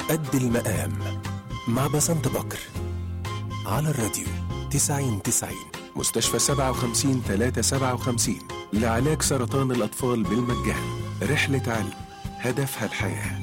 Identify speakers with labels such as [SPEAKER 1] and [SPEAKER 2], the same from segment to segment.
[SPEAKER 1] قد المقام مع بسنت بكر على الراديو 90 90 مستشفى 57 357 لعلاج سرطان الأطفال بالمجان رحلة علم هدفها الحياه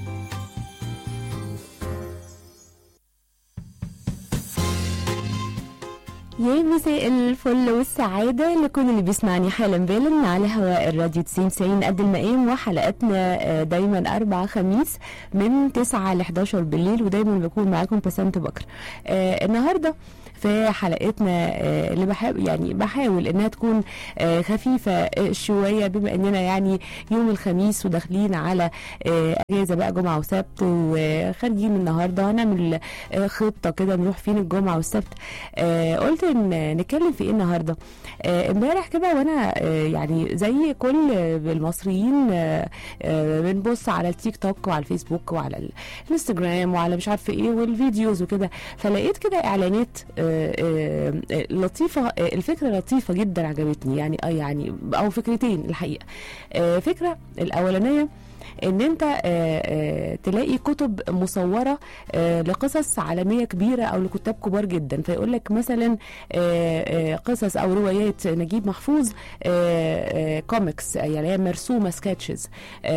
[SPEAKER 2] يا مساء الفل والسعادة لكل اللي بيسمعني حالا بالا على هواء الراديو 90 90 قد المقام وحلقاتنا آه، دايما أربعة خميس من 9 ل 11 بالليل ودايما بكون معاكم بسنت بكر آه النهارده في حلقتنا آه، اللي بحاول يعني بحاول انها تكون آه، خفيفه آه، شويه بما اننا يعني يوم الخميس وداخلين على آه، اجازه بقى جمعه وسبت وخارجين النهارده هنعمل آه، خطه كده نروح فين الجمعه والسبت آه، قلت ان نتكلم في ايه النهارده آه، امبارح كده وانا آه، يعني زي كل المصريين آه، آه، بنبص على التيك توك وعلى الفيسبوك وعلى ال- الانستجرام وعلى مش عارفه ايه والفيديوز وكده فلقيت كده اعلانات آه، آه، آه، لطيفه آه، الفكره لطيفه جدا عجبتني يعني اه يعني او فكرتين الحقيقه آه، فكره الاولانيه ان انت آه، آه، تلاقي كتب مصوره آه، لقصص عالميه كبيره او لكتاب كبار جدا فيقول لك مثلا آه، آه، قصص او روايات نجيب محفوظ آه، آه، كوميكس يعني هي مرسومه سكتشز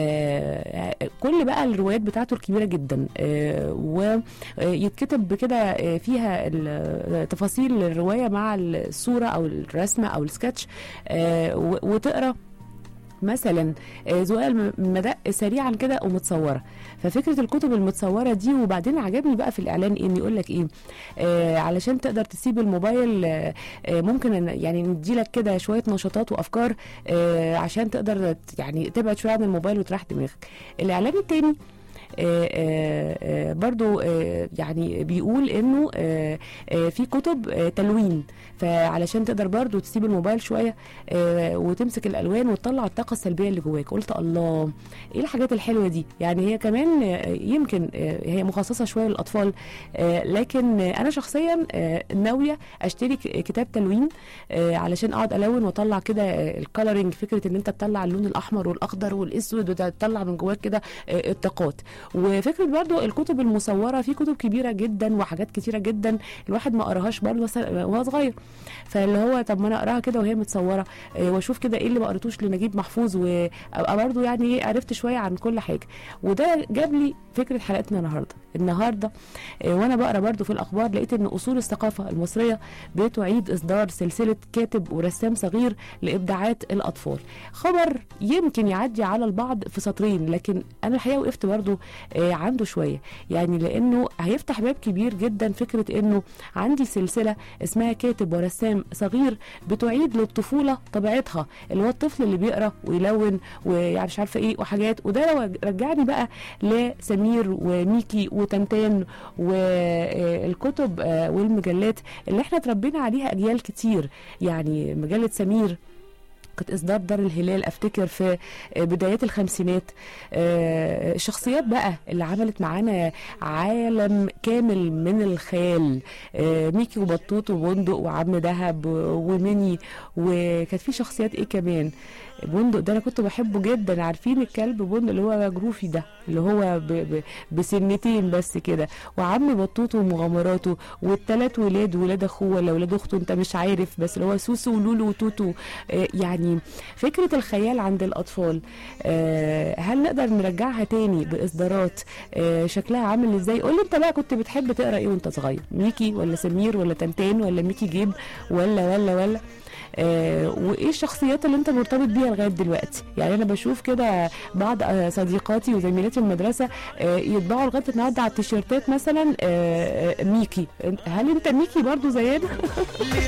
[SPEAKER 2] كل بقى الروايات بتاعته الكبيره جدا آه، ويتكتب كده آه، فيها ال- تفاصيل الروايه مع الصوره او الرسمه او السكتش آه، و- وتقرا مثلا آه، زوال مدق سريعا كده ومتصوره ففكره الكتب المتصوره دي وبعدين عجبني بقى في الاعلان ان يقول لك ايه آه علشان تقدر تسيب الموبايل آه آه ممكن إن- يعني نديلك كده شويه نشاطات وافكار آه عشان تقدر ت- يعني تبعد شويه عن الموبايل وتريح دماغك الاعلان التاني آه، آه، آه، برضو آه، يعني بيقول انه آه، آه، في كتب آه، تلوين فعلشان تقدر برضو تسيب الموبايل شويه آه، وتمسك الالوان وتطلع الطاقه السلبيه اللي جواك قلت الله ايه الحاجات الحلوه دي يعني هي كمان آه، يمكن آه، هي مخصصه شويه للاطفال آه، لكن آه، انا شخصيا آه، ناويه اشتري ك- كتاب تلوين آه، علشان اقعد الون واطلع كده الكالرنج فكره ان انت تطلع اللون الاحمر والاخضر والاسود وتطلع من جواك كده آه، الطاقات وفكره برضو الكتب المصوره في كتب كبيره جدا وحاجات كتيره جدا الواحد ما قراهاش برضو مثلا وهو صغير فاللي هو طب ما انا اقراها كده وهي متصوره آه، واشوف كده ايه اللي ما قريتوش لنجيب محفوظ وابقى برضو يعني ايه عرفت شويه عن كل حاجه وده جاب لي فكره حلقتنا النهارده النهارده آه، وانا بقرا برضو في الاخبار لقيت ان اصول الثقافه المصريه بتعيد اصدار سلسله كاتب ورسام صغير لابداعات الاطفال خبر يمكن يعدي على البعض في سطرين لكن انا الحقيقه وقفت برضو آه، عنده شويه يعني لانه هيفتح باب كبير جدا فكره انه عندي سلسله اسمها كاتب ورسام صغير بتعيد للطفوله طبيعتها اللي هو الطفل اللي بيقرا ويلون ويعني مش عارفه ايه وحاجات وده لو رجعني بقى لسمير وميكي وتنتان والكتب آه، والمجلات اللي احنا اتربينا عليها اجيال كتير يعني مجله سمير كانت اصدار دار الهلال افتكر في بدايات الخمسينات آه، الشخصيات بقى اللي عملت معانا عالم كامل من الخيال آه، ميكي وبطوط وبندق وعم دهب ومني وكانت في شخصيات ايه كمان بندق ده انا كنت بحبه جدا عارفين الكلب بندق اللي هو جروفي ده اللي هو ب ب بسنتين بس كده وعم بطوط ومغامراته والثلاث ولاد ولاد اخوه ولا ولاد اخته انت مش عارف بس اللي هو سوسو ولولو وتوتو آه، يعني فكره الخيال عند الاطفال آه، هل نقدر نرجعها تاني باصدارات آه، شكلها عامل ازاي قول لي انت بقى كنت بتحب تقرا ايه وانت صغير ميكي ولا سمير ولا تنتان ولا ميكي جيب ولا ولا ولا آه وايه الشخصيات اللي انت مرتبط بيها لغايه دلوقتي يعني انا بشوف كده بعض آه، صديقاتي وزميلاتي المدرسه آه يطبعوا لغايه النهارده على التيشيرتات مثلا آه آه، ميكي هل انت ميكي برضو زينا